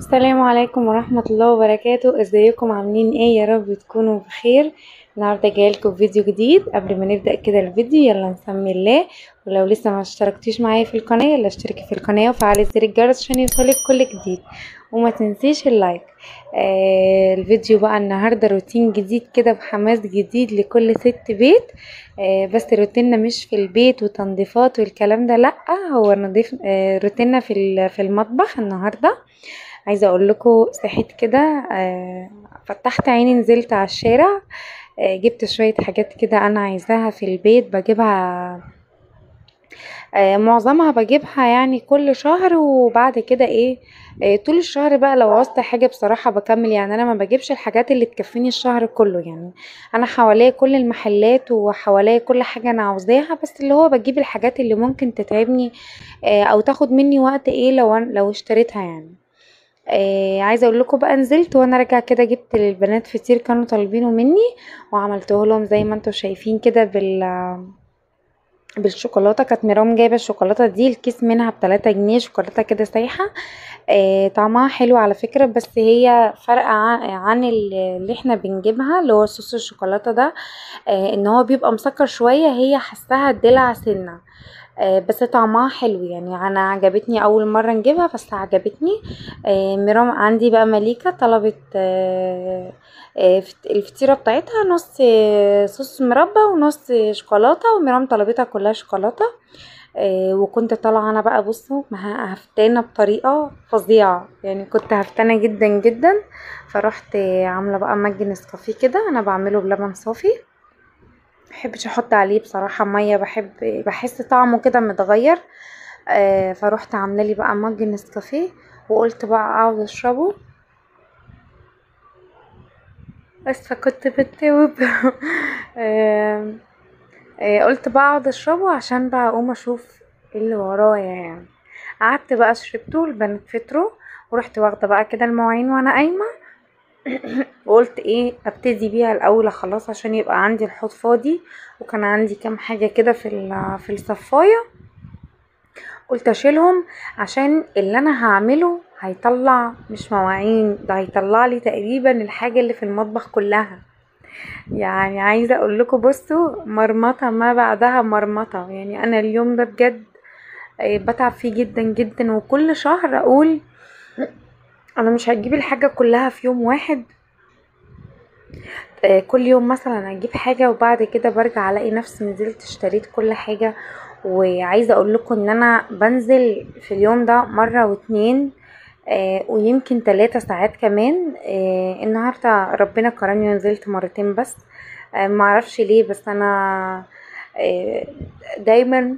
السلام عليكم ورحمة الله وبركاته ازيكم عاملين ايه يا رب تكونوا بخير النهارده جايلكم فيديو جديد قبل ما نبدأ كده الفيديو يلا نسمي الله ولو لسه ما اشتركتيش معايا في القناة يلا اشتركي في القناة وفعلي زر الجرس عشان يوصلك كل جديد وما تنسيش اللايك آه الفيديو بقى النهارده روتين جديد كده بحماس جديد لكل ست بيت آه بس روتيننا مش في البيت وتنظيفات والكلام ده لا هو نضيف آه روتيننا في ال- في المطبخ النهارده عايزه اقول لكم صحيت كده آه، فتحت عيني نزلت على الشارع آه، جبت شويه حاجات كده انا عايزاها في البيت بجيبها آه، معظمها بجيبها يعني كل شهر وبعد كده ايه آه، طول الشهر بقى لو عوزت حاجة بصراحة بكمل يعني انا ما بجيبش الحاجات اللي تكفيني الشهر كله يعني انا حواليا كل المحلات وحواليا كل حاجة انا عاوزاها بس اللي هو بجيب الحاجات اللي ممكن تتعبني آه، او تاخد مني وقت ايه لو أنا- لو اشتريتها يعني آه عايزه اقول لكم بقى نزلت وانا راجعه كده جبت للبنات فطير كانوا طالبينه مني وعملته لهم زي ما انتم شايفين كده بال بالشوكولاته كانت مرام جايبه الشوكولاته دي الكيس منها بتلاتة جنيه شوكولاته كده سايحه آه طعمها حلو على فكره بس هي فرق عن, عن ال- اللي احنا بنجيبها اللي هو صوص الشوكولاته ده آه ان هو بيبقى مسكر شويه هي حسها دلع سنه آه بس طعمها حلو يعني انا عجبتني اول مره نجيبها بس عجبتني آه مرام عندي بقى مليكه طلبت آه آه فت- الفطيره بتاعتها نص آه، صوص مربى ونص شوكولاته ومرام طلبتها كلها شوكولاته آه وكنت طالعه انا بقى بصوا مها- هفتانه بطريقه فظيعه يعني كنت هفتانه جدا جدا فرحت آه، عامله بقى مج نسكافيه كده انا بعمله بلبن صافي محبش احط عليه بصراحه ميه بحب بحس طعمه كده متغير آه فروحت عامله لي بقى مج نسكافيه وقلت بقى اقعد اشربه بس فكنت بتوب آه آه قلت بقى اقعد اشربه عشان بقى اقوم اشوف ايه اللي ورايا يعني قعدت بقى شربته البنات فطروا ورحت واخده بقى كده المواعين وانا قايمه وقلت ايه ابتدي بيها الاول خلاص عشان يبقى عندي الحوض فاضي وكان عندي كام حاجه كده في ال- في الصفايه قلت اشيلهم عشان اللي انا هعمله هيطلع مش مواعين ده هيطلع لي تقريبا الحاجه اللي في المطبخ كلها يعني عايزه اقول لكم بصوا مرمطه ما بعدها مرمطه يعني انا اليوم ده بجد آه، بتعب فيه جدا جدا وكل شهر اقول انا مش هجيب الحاجه كلها في يوم واحد آه، كل يوم مثلا اجيب حاجه وبعد كده برجع الاقي نفسي نزلت اشتريت كل حاجه وعايزه اقول لكم ان انا بنزل في اليوم ده مره واتنين آه ويمكن ثلاثة ساعات كمان آه النهارده ربنا كرمني ونزلت مرتين بس آه معرفش ليه بس انا آه دايما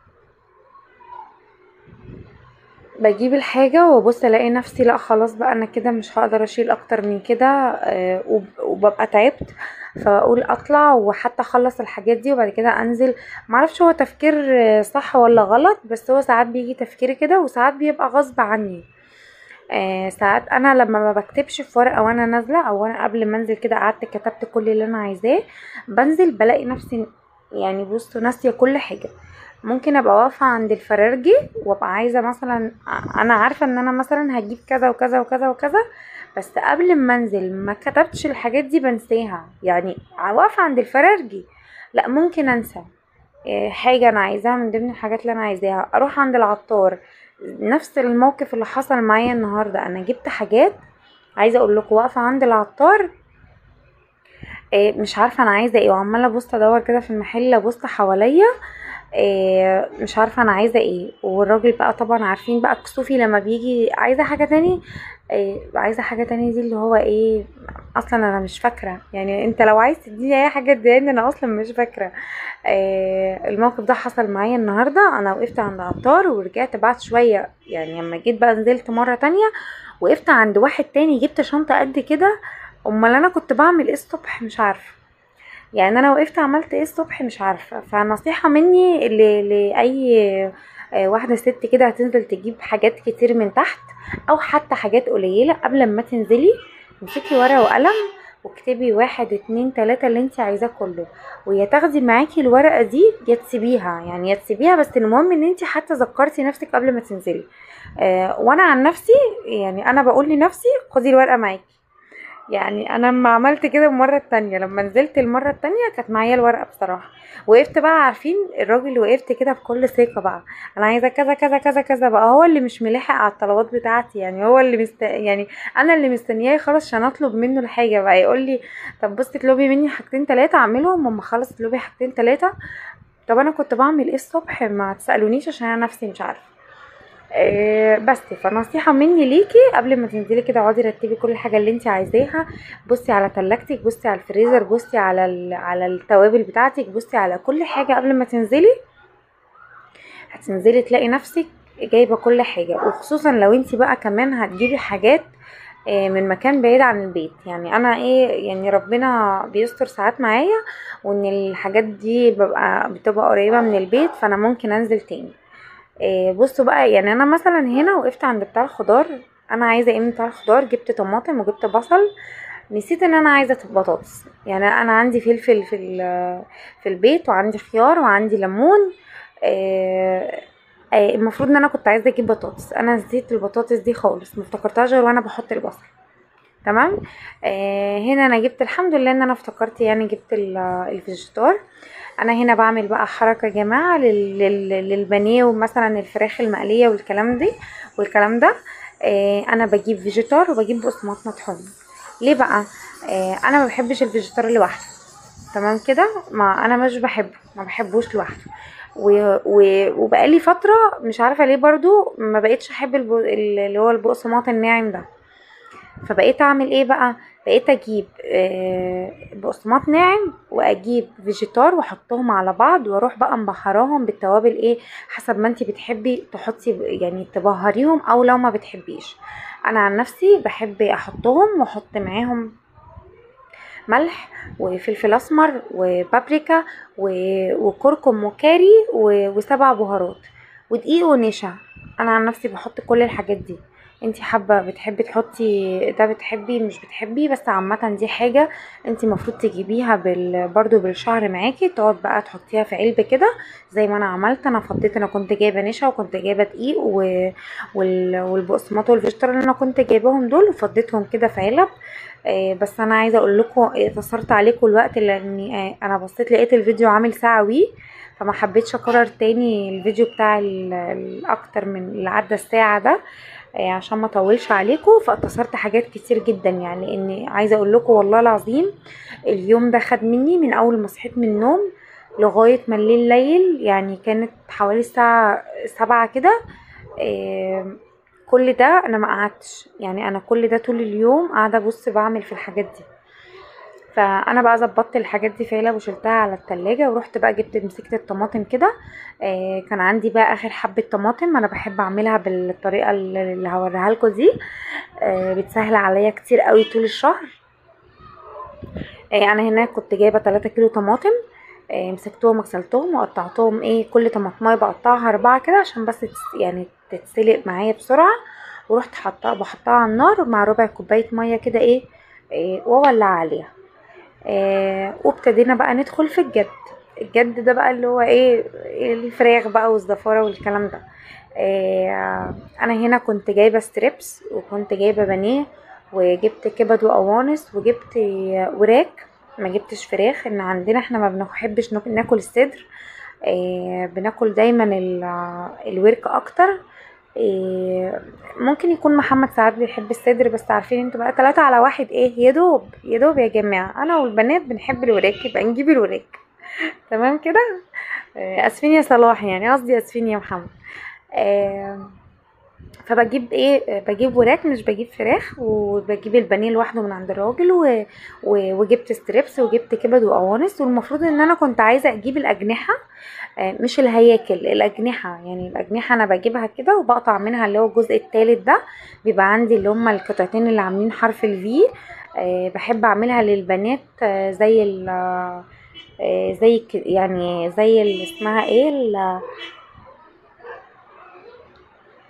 بجيب الحاجة وابص الاقي نفسي لا خلاص بقى انا كده مش هقدر اشيل اكتر من كده آه، وب- وببقى تعبت فاقول اطلع وحتى اخلص الحاجات دي وبعد كده انزل معرفش هو تفكير آه، صح ولا غلط بس هو ساعات بيجي تفكيري كده وساعات بيبقى غصب عني آه ساعات انا لما ما بكتبش في ورقه وانا نازله او انا قبل ما انزل كده قعدت كتبت كل اللي انا عايزاه بنزل بلاقي نفسي يعني بصوا ناسيه كل حاجه ممكن ابقى واقفه عند الفرارجي وابقى عايزه مثلا انا عارفه ان انا مثلا هجيب كذا وكذا وكذا وكذا بس قبل ما انزل ما كتبتش الحاجات دي بنساها يعني واقفه عند الفرارجي لا ممكن انسى إيه، حاجه انا عايزاها من ضمن الحاجات اللي انا عايزاها اروح عند العطار نفس الموقف اللي حصل معايا النهارده انا جبت حاجات عايزه اقول لكم واقفه عند العطار إيه، مش عارفه انا عايزه ايه وعماله ابص ادور كده في المحل ابص حواليا إيه، مش عارفه انا عايزه ايه والراجل بقى طبعا عارفين بقى كسوفي لما بيجي عايزه حاجه تاني إيه، عايزه حاجه تاني دي اللي هو ايه اصلا انا مش فاكره يعني انت لو عايز تديني اي حاجه اديني انا اصلا مش فاكره إيه، الموقف ده حصل معايا النهارده انا وقفت عند عطار ورجعت بعد شويه يعني لما جيت بقى نزلت مره تانية وقفت عند واحد تاني جبت شنطه قد كده امال انا كنت بعمل ايه الصبح مش عارفه يعني انا وقفت عملت ايه الصبح مش عارفه فنصيحه مني ل- لاي آه، واحده ست كده هتنزل تجيب حاجات كتير من تحت او حتى حاجات قليله قبل ما تنزلي امسكي ورقه وقلم واكتبي واحد اتنين تلاتة اللي انت عايزاه كله ويا تاخدي معاكي الورقة دي يا تسيبيها يعني يا تسيبيها بس المهم ان انت حتى ذكرتي نفسك قبل ما تنزلي آه وانا عن نفسي يعني انا بقول لنفسي خدي الورقة معاكي يعني انا لما عملت كده المره التانية لما نزلت المره التانية كانت معايا الورقه بصراحه وقفت بقى عارفين الراجل وقفت كده بكل ثقه بقى انا عايزه كذا كذا كذا كذا بقى هو اللي مش ملاحق على الطلبات بتاعتي يعني هو اللي مست... يعني انا اللي مستنياه خلاص عشان اطلب منه الحاجه بقى يقول لي طب بصي اطلبي مني حاجتين ثلاثه اعملهم اما اخلص اطلبي حاجتين ثلاثه طب انا كنت بعمل ايه الصبح ما تسالونيش عشان انا نفسي مش عارفه آه، بس فنصيحة مني ليكي قبل ما تنزلي كده اقعدي رتبي كل حاجة اللي انت عايزاها بصي على تلاجتك بصي على الفريزر بصي على ال- على التوابل بتاعتك بصي على كل حاجة قبل ما تنزلي هتنزلي تلاقي نفسك جايبة كل حاجة وخصوصا لو انت بقى كمان هتجيبي حاجات آه، من مكان بعيد عن البيت يعني انا ايه يعني ربنا بيستر ساعات معايا وان الحاجات دي ببقى بتبقى قريبة من البيت فانا ممكن انزل تاني إيه بصوا بقى يعني انا مثلا هنا وقفت عند بتاع الخضار انا عايزه ايه من بتاع الخضار جبت طماطم وجبت بصل نسيت ان انا عايزه بطاطس يعني انا عندي فلفل في ال- في البيت وعندي خيار وعندي ليمون إيه إيه المفروض ان انا كنت عايزه اجيب بطاطس انا نسيت البطاطس دي خالص ما افتكرتهاش غير وانا بحط البصل تمام آه هنا انا جبت الحمد لله ان انا افتكرت يعني جبت ال- الفيجيتار انا هنا بعمل بقى حركه يا جماعه لل- لل- للبانيه ومثلا الفراخ المقليه والكلام دي والكلام ده آه انا بجيب فيجيتار وبجيب بقسماط مطحون ليه بقى آه انا ما بحبش الفيجيتار لوحده تمام كده ما انا مش بحبه ما بحبوش لوحده و... و... وبقالي فتره مش عارفه ليه برضو ما بقيتش احب الب... اللي هو البقسماط الناعم ده فبقيت اعمل ايه بقى بقيت اجيب آه، بقسماط ناعم واجيب فيجيتار واحطهم على بعض واروح بقى مبهراهم بالتوابل ايه حسب ما انتي بتحبي تحطي يعني تبهريهم او لو ما بتحبيش انا عن نفسي بحب احطهم واحط معاهم ملح وفلفل اسمر وبابريكا و- وكركم وكاري و- وسبع بهارات ودقيق ونشا انا عن نفسي بحط كل الحاجات دي انتي حابه بتحبي تحطي ده بتحبي مش بتحبي بس عامه دي حاجه انتي المفروض تجيبيها بال برضو بالشهر معاكي تقعد بقى تحطيها في علبه كده زي ما انا عملت انا فضيت انا كنت جايبه نشا وكنت جايبه دقيق و... وال... والبقسماط والفيجيتار اللي انا كنت جايباهم دول وفضيتهم كده في علب آه، بس انا عايزه اقول لكم اتصرت عليكم الوقت لاني آه، انا بصيت لقيت الفيديو عامل ساعه وي فما حبيتش اكرر تاني الفيديو بتاع ال- الاكتر من اللي عدى الساعه ده آه، عشان ما اطولش عليكم فاتصرت حاجات كتير جدا يعني اني عايزه اقول لكم والله العظيم اليوم ده خد مني من اول ما صحيت من النوم لغايه ما الليل ليل يعني كانت حوالي الساعه سبعة كده آم، كل ده انا ما قعدتش يعني انا كل ده طول اليوم قاعده ابص بعمل في الحاجات دي فانا بقى ظبطت الحاجات دي في علب وشلتها على التلاجة ورحت بقى جبت مسكت الطماطم كده آه كان عندي بقى اخر حبة طماطم انا بحب اعملها بالطريقة اللي اللي هوريها لكم دي آه بتسهل عليا كتير قوي طول الشهر آه انا هنا كنت جايبة 3 كيلو طماطم آه مسكتهم غسلتهم وقطعتهم ايه كل طماطمايه بقطعها اربعة كده عشان بس تس يعني تتسلق معايا بسرعة ورحت حطها بحطها على النار مع ربع كوباية مية كده ايه, إيه واولع عليها آه وابتدينا بقى ندخل في الجد الجد ده بقى اللي هو ايه الفراخ بقى والزفارة والكلام ده آه انا هنا كنت جايبة ستريبس وكنت جايبة بانيه وجبت كبد وقوانص وجبت وراك ما جبتش فراخ ان عندنا احنا ما بنحبش ناك- ناكل الصدر آه بناكل دايما ال- الورك اكتر إيه ممكن يكون محمد ساعات بيحب الصدر بس عارفين انتوا بقى تلاتة على واحد ايه يا دوب يا دوب يا جماعة انا والبنات بنحب الوراك يبقى نجيب الوراك تمام كده آه، اسفين يا صلاح يعني قصدي اسفين يا محمد آه، فبجيب ايه آه، بجيب وراك مش بجيب فراخ وبجيب البانيه لوحده من عند الراجل و... و... وجبت ستريبس وجبت كبد وقوانص والمفروض ان انا كنت عايزه اجيب الاجنحه آه، مش الهياكل الاجنحه يعني الاجنحه انا بجيبها كده وبقطع منها اللي هو الجزء التالت ده بيبقى عندي اللي هما القطعتين اللي عاملين حرف الفي بحب اعملها للبنات آه، زي ال آه، زي ك- يعني زي اللي اسمها ايه ال-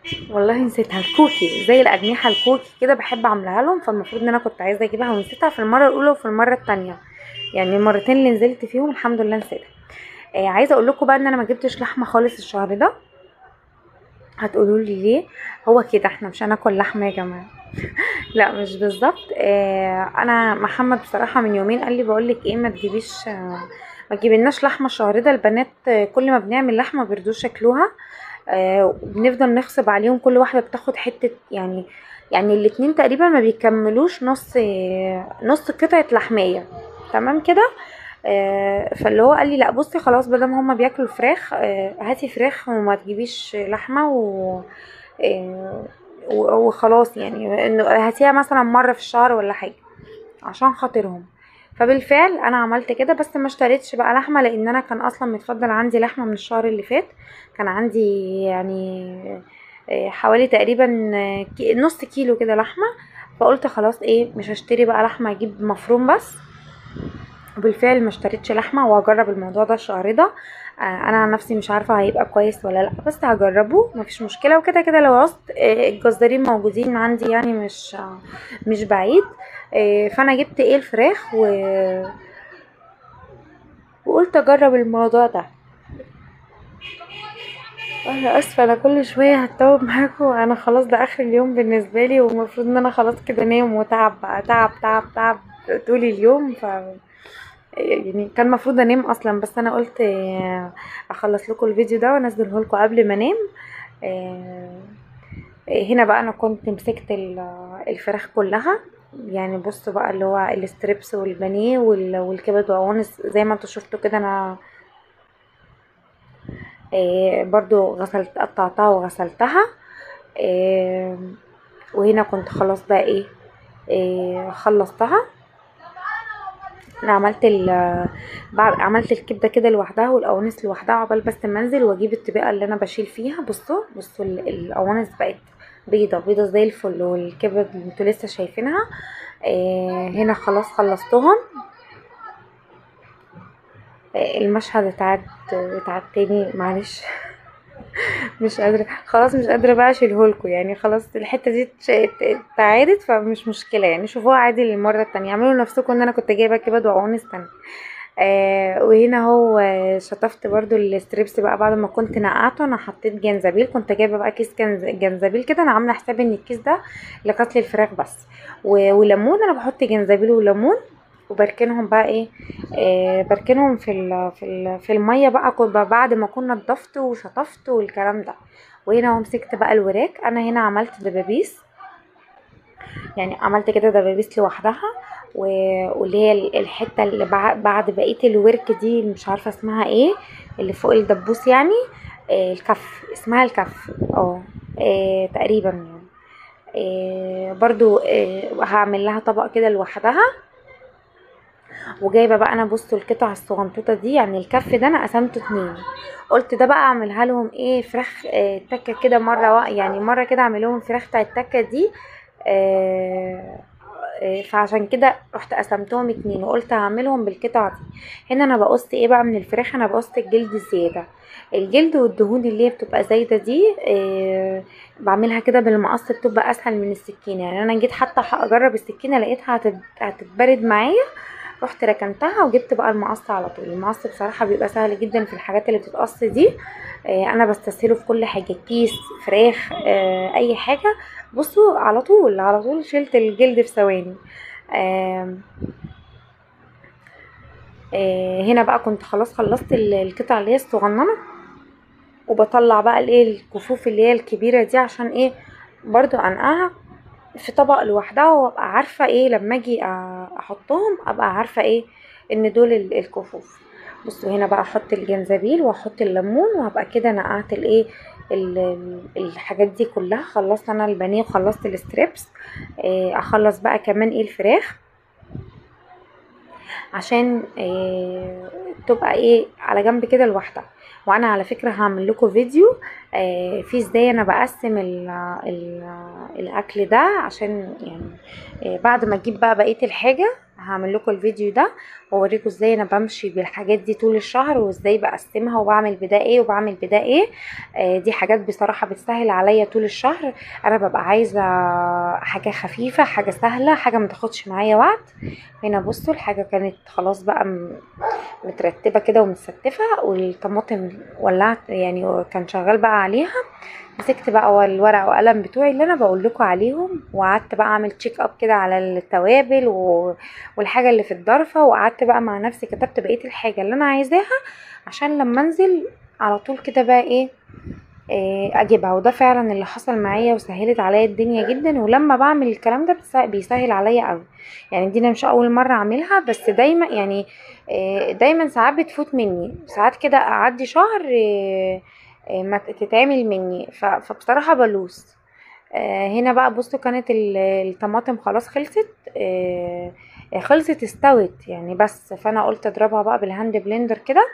والله نسيتها الكوكي زي الاجنحه الكوكي كده بحب اعملها لهم فالمفروض ان انا كنت عايزه اجيبها ونسيتها في المره الاولى وفي المره التانية يعني المرتين اللي نزلت فيهم الحمد لله نسيتها آه عايزه اقول لكم بقى ان انا ما جبتش لحمه خالص الشهر ده هتقولوا لي ليه هو كده احنا مش هناكل لحمه يا جماعه لا مش بالظبط آه انا محمد بصراحه من يومين قال لي بقول لك ايه ما تجيبيش آه ما تجيبلناش لحمه الشهر ده البنات آه، كل ما بنعمل لحمه بيرضوش ياكلوها آه بنفضل نغصب عليهم كل واحده بتاخد حته يعني يعني الاتنين تقريبا ما بيكملوش نص آه، نص قطعه لحميه تمام كده آه، فاللي هو قال لي لا بصي خلاص بدل ما هما بياكلوا الفراخ آه، هاتي فراخ وما تجيبيش لحمه و آه، و- وخلاص يعني انه هاتيها مثلا مره في الشهر ولا حاجه عشان خاطرهم فبالفعل انا عملت كده بس ما اشتريتش بقى لحمه لان انا كان اصلا متفضل عندي لحمه من الشهر اللي فات كان عندي يعني آه، حوالي تقريبا آه، كي- نص كيلو كده لحمه فقلت خلاص ايه مش هشتري بقى لحمه اجيب مفروم بس وبالفعل ما اشتريتش لحمه وهجرب الموضوع ده الشهر ده آه، انا عن نفسي مش عارفه هيبقى كويس ولا لا بس هجربه مفيش مشكله وكده كده لو عوزت آه، الجزارين موجودين عندي يعني مش آه، مش بعيد آه، فانا جبت ايه الفراخ و... وقلت اجرب الموضوع ده انا اسفه انا كل شويه هتوب معاكم انا خلاص ده اخر اليوم بالنسبه لي والمفروض ان انا خلاص كده انام وتعب بقى تعب تعب تعب طول اليوم ف يعني كان المفروض انام اصلا بس انا قلت آه، اخلص لكم الفيديو ده وانزله لكم قبل ما انام آه، هنا بقى انا كنت مسكت ال- الفراخ كلها يعني بصوا بقى اللي هو الستريبس والبانيه وال- والكبد وقوانص زي ما انتوا شفتوا كده انا آه، برضو غسلت قطعتها وغسلتها آه، وهنا كنت خلاص بقى ايه آه، خلصتها انا عملت ال بعد- عملت الكبده كده لوحدها والقوانص لوحدها عقبال بس ما انزل واجيب الطبقه اللي انا بشيل فيها بصوا بصوا ال- القوانص بقت بيضه بيضه زي الفل والكبد اللي انتوا لسه شايفينها آه هنا خلاص خلصتهم آه المشهد اتعاد اتعاد تاني معلش مش قادرة خلاص مش قادرة بقى اشيلهولكوا يعني خلاص الحتة دي اتش- ات- اتعادت فمش مشكلة يعني شوفوها عادي للمرة التانية اعملوا نفسكم ان انا كنت جايبة كبد وقوانص تانية آه وهنا هو آه، شطفت برضو الستريبس بقى بعد ما كنت نقعته انا حطيت جنزبيل كنت جايبه بقى كيس جنز- جنزبيل كده انا عامله حسابي ان الكيس ده لقتل الفراخ بس و- وليمون انا بحط جنزبيل وليمون وبركنهم بقى ايه آه بركنهم في ال في ال في الميه بقى كنت بقى بعد ما كنا نضفت وشطفت والكلام ده وهنا هو مسكت بقى الوراك انا هنا عملت دبابيس يعني عملت كده دبابيس لوحدها و- واللي هي ال- الحته اللي بع- بعد بقيه الورك دي مش عارفه اسمها ايه اللي فوق الدبوس يعني آه الكف اسمها الكف اه آه، تقريبا يعني آه برضو آه هعمل لها طبق كده لوحدها وجايبه بقى انا بصوا القطع الصغنطوطه دي يعني الكف ده انا قسمته اتنين قلت ده بقى اعملها لهم ايه فراخ آه تكه كده مره وا- يعني مره كده اعمل لهم فراخ بتاع التكه دي آه آه، فعشان كده رحت قسمتهم اتنين وقلت هعملهم بالقطع دي هنا انا بقص ايه بقى من الفراخ انا بقص الجلد الزياده الجلد والدهون اللي هي بتبقى زايده دي آه بعملها كده بالمقص بتبقى اسهل من السكينه يعني انا جيت حتى اجرب السكينه لقيتها هتت- هتتبرد معايا رحت ركنتها وجبت بقى المقص على طول المقص بصراحه بيبقى سهل جدا في الحاجات اللي بتتقص دي آه، انا بستسهله في كل حاجه كيس فراخ آه، اي حاجه بصوا على طول على طول شلت الجلد في ثواني آم، آه، هنا بقى كنت خلاص خلصت ال- القطع اللي هي الصغننه وبطلع بقى الايه الكفوف اللي هي الكبيره دي عشان ايه برضو انقعها في طبق لوحدها وابقى عارفه ايه لما اجي أ- احطهم ابقى عارفه ايه ان دول ال- الكفوف بصوا هنا بقى احط الجنزبيل واحط الليمون وهبقى كده نقعت الايه ال- ال- الحاجات دي كلها خلصت انا البانيه وخلصت الستريبس إيه، اخلص بقى كمان ايه الفراخ عشان إيه تبقى ايه على جنب كده لوحدها وانا على فكره هعمل لكم فيديو آه في ازاي انا بقسم ال ال الاكل ده عشان يعني آه بعد ما اجيب بقى بقيه الحاجه هعمل لكم الفيديو ده واوريكم ازاي انا بمشي بالحاجات دي طول الشهر وازاي بقسمها وبعمل بدا ايه وبعمل بدا ايه آه دي حاجات بصراحه بتسهل عليا طول الشهر انا ببقى عايزه حاجه خفيفه حاجه سهله حاجه ما تاخدش معايا وقت هنا بصوا الحاجه كانت خلاص بقى م- مترتبه كده ومتستفه والطماطم ولعت يعني كان شغال بقى عليها مسكت بقى الورق وقلم بتوعي اللي انا بقول لكم عليهم وقعدت بقى اعمل تشيك اب كده على التوابل و... والحاجه اللي في الضرفه وقعدت بقى مع نفسي كتبت بقيه الحاجه اللي انا عايزاها عشان لما انزل على طول كده بقى ايه إيه اجيبها وده فعلا اللي حصل معايا وسهلت عليا الدنيا جدا ولما بعمل الكلام ده بتس- بيسهل عليا قوي يعني دي أنا مش اول مره اعملها بس دايما يعني إيه دايما ساعات بتفوت مني ساعات كده اعدي شهر إيه إيه ما تتعمل مني ف- فبصراحه بلوس آه، هنا بقى بصوا كانت ال- الطماطم خلاص خلصت آه، خلصت استوت يعني بس فانا قلت اضربها بقى بالهاند بلندر كده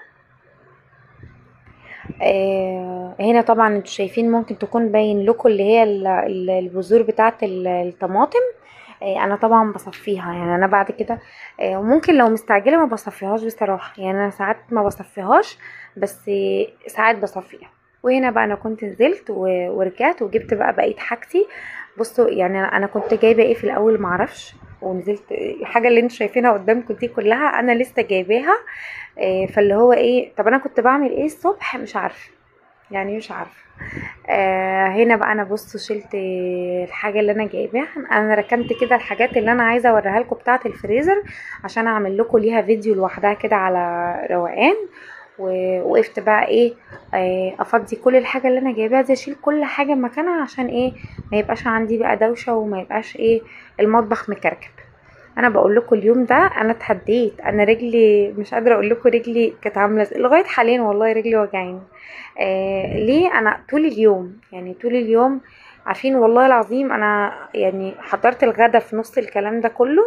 آه، هنا طبعا انتوا شايفين ممكن تكون باين لكم اللي هي ال- ال- البذور بتاعه ال- الطماطم آه، انا طبعا بصفيها يعني انا بعد كده آه، وممكن لو مستعجله ما بصفيهاش بصراحه يعني انا ساعات ما بصفيهاش بس آه، ساعات بصفيها وهنا بقى انا كنت نزلت و- ورجعت وجبت بقى بقيه حاجتي بصوا يعني انا كنت جايبه ايه في الاول معرفش ونزلت الحاجه اللي انتوا شايفينها قدامكم دي كلها انا لسه جايباها آه، فاللي هو ايه طب انا كنت بعمل ايه الصبح مش عارفه يعني مش عارفه آه هنا بقى انا بصوا شلت الحاجه اللي انا جايباها انا ركنت كده الحاجات اللي انا عايزه اوريها لكم بتاعه الفريزر عشان اعمل لكم ليها فيديو لوحدها كده على روقان ووقفت بقى ايه آه، افضي كل الحاجه اللي انا جايباها دي اشيل كل حاجه مكانها عشان ايه ما يبقاش عندي بقى دوشه وما يبقاش ايه المطبخ مكركب انا بقول لكم اليوم ده انا اتحديت انا رجلي مش قادره اقول لكم رجلي كانت عامله ازاي لغايه حاليا والله رجلي وجعاني آه ليه انا طول اليوم يعني طول اليوم عارفين والله العظيم انا يعني حضرت الغدا في نص الكلام ده كله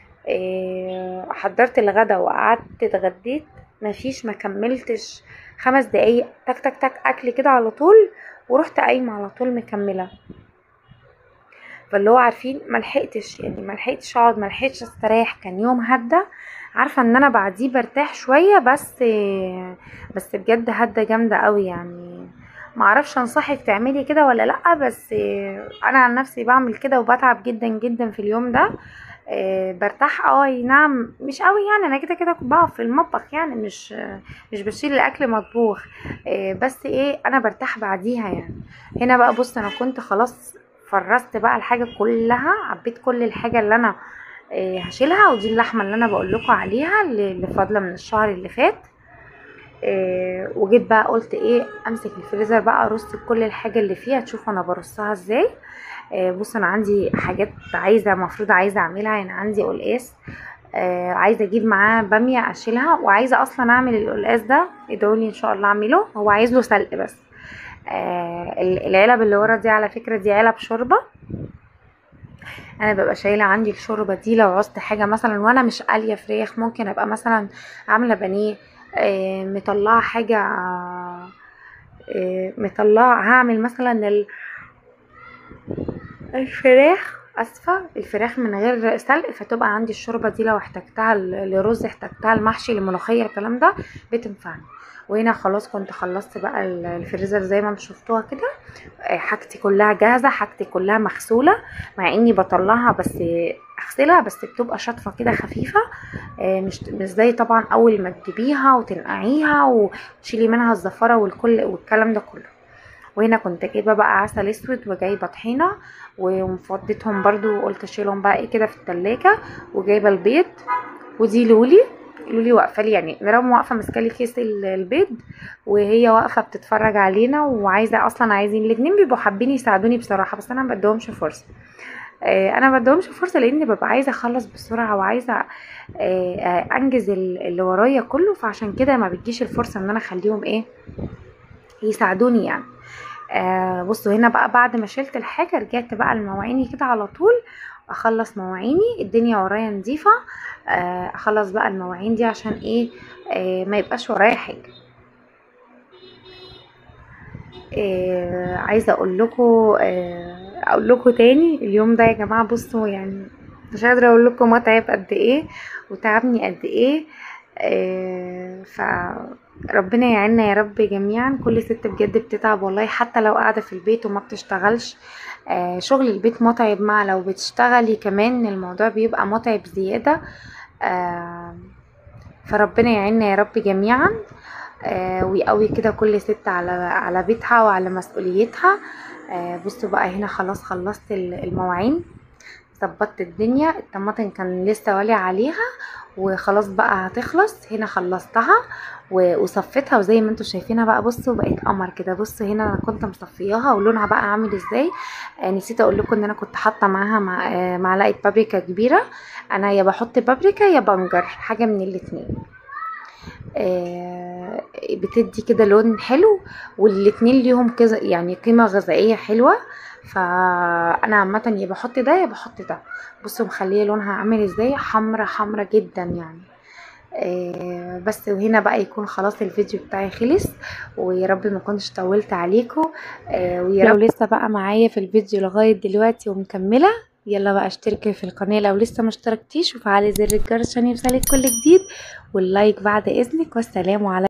آه حضرت الغدا وقعدت اتغديت مفيش ما كملتش خمس دقايق تك تك تك اكل كده على طول ورحت قايمه على طول مكمله فاللي هو عارفين ملحقتش يعني ملحقتش اقعد ملحقتش استريح كان يوم هدى عارفه ان انا بعديه برتاح شويه بس بس بجد هدى جامده قوي يعني معرفش انصحك تعملي كده ولا لا بس انا عن نفسي بعمل كده وبتعب جدا جدا في اليوم ده آه، برتاح اه أي نعم مش قوي يعني انا كده كده بقف في المطبخ يعني مش مش بشيل الاكل مطبوخ آه، بس ايه انا برتاح بعديها يعني هنا بقى بص انا كنت خلاص فرست بقى الحاجه كلها عبيت كل الحاجه اللي انا آه، هشيلها ودي اللحمه اللي انا بقول لكم عليها اللي اللي فاضله من الشهر اللي فات آه، وجيت بقى قلت ايه امسك الفريزر بقى ارص كل الحاجه اللي فيها تشوفوا انا برصها ازاي آه، بص انا عندي حاجات عايزه المفروض عايزه اعملها يعني عندي قلقاس آه، عايزه اجيب معاه باميه اشيلها وعايزه اصلا اعمل القلقاس ده ادعولي ان شاء الله اعمله هو عايز له سلق بس آه، ال- العلب اللي ورا دي على فكره دي علب شوربه انا ببقى شايله عندي الشوربه دي لو عوزت حاجه مثلا وانا مش قاليه فراخ ممكن ابقى مثلا عامله بانيه آه، مطلعه حاجه آه، مطلعه هعمل مثلا ال- الفراخ اسفه الفراخ من غير سلق فتبقى عندي الشوربه دي لو احتجتها ل- لرز احتجتها المحشي الملوخيه الكلام ده بتنفعني وهنا خلاص كنت خلصت بقى ال- الفريزر زي ما انتم شفتوها كده آه، حاجتي كلها جاهزه حاجتي كلها مغسوله مع اني بطلعها بس اغسلها بس بتبقى شطفه كده خفيفه آه، مش مش زي طبعا اول ما تجيبيها وتنقعيها وتشيلي منها الزفره والكل والكلام ده كله وهنا كنت جايبه بقى عسل اسود وجايبه طحينه ومفضيتهم برضو وقلت اشيلهم بقى ايه كده في التلاجة وجايبه البيض ودي لولي لولي واقفه لي يعني مرام واقفه ماسكه لي كيس ال- البيض وهي واقفه بتتفرج علينا وعايزه اصلا عايزين الاتنين بيبقوا حابين يساعدوني بصراحه بس انا ما بديهمش فرصه آه، انا ما بديهمش فرصه لان ببقى عايزه اخلص بسرعه وعايزه آه، آه، انجز ال- اللي ورايا كله فعشان كده ما بتجيش الفرصه ان انا اخليهم ايه يساعدوني يعني آه بصوا هنا بقى بعد ما شلت الحاجه رجعت بقى لمواعيني كده على طول اخلص مواعيني الدنيا ورايا نظيفه آه اخلص بقى المواعين دي عشان ايه آه ما يبقاش ورايا حاجه آه عايزه اقول لكم آه اقول لكم تاني اليوم ده يا جماعه بصوا يعني مش قادره اقول لكم متعب قد ايه وتعبني قد ايه آه، فربنا يعيننا يا رب جميعا كل ست بجد بتتعب والله حتى لو قاعده في البيت وما بتشتغلش آه، شغل البيت متعب مع لو بتشتغلي كمان الموضوع بيبقى متعب زياده آه، فربنا يعيننا يا رب جميعا آه، ويقوي كده كل ست على على بيتها وعلى مسؤوليتها آه، بصوا بقى هنا خلاص خلصت ال- المواعين ظبطت الدنيا الطماطم كان لسه والي عليها وخلاص بقى هتخلص هنا خلصتها و- وصفيتها وزي ما انتم شايفينها بقى بصوا بقت قمر كده بصوا هنا انا كنت مصفياها ولونها بقى عامل ازاي آه نسيت اقول لكم ان انا كنت حاطه معاها مع آه معلقه بابريكا كبيره انا يا بحط بابريكا يا بنجر حاجه من الاتنين آه، بتدي كده لون حلو والاتنين ليهم كذا يعني قيمة غذائية حلوة فانا عامة يا بحط ده يا بحط ده بصوا مخليه لونها عامل ازاي حمرا حمرا جدا يعني آه، بس وهنا بقى يكون خلاص الفيديو بتاعي خلص ويا رب ما كنتش طولت عليكم آه، ويا لو رب لسه بقى معايا في الفيديو لغاية دلوقتي ومكملة يلا بقى اشتركي في القناة لو لسه ما اشتركتيش وفعلي زر الجرس عشان يوصلك كل جديد واللايك بعد اذنك والسلام عليكم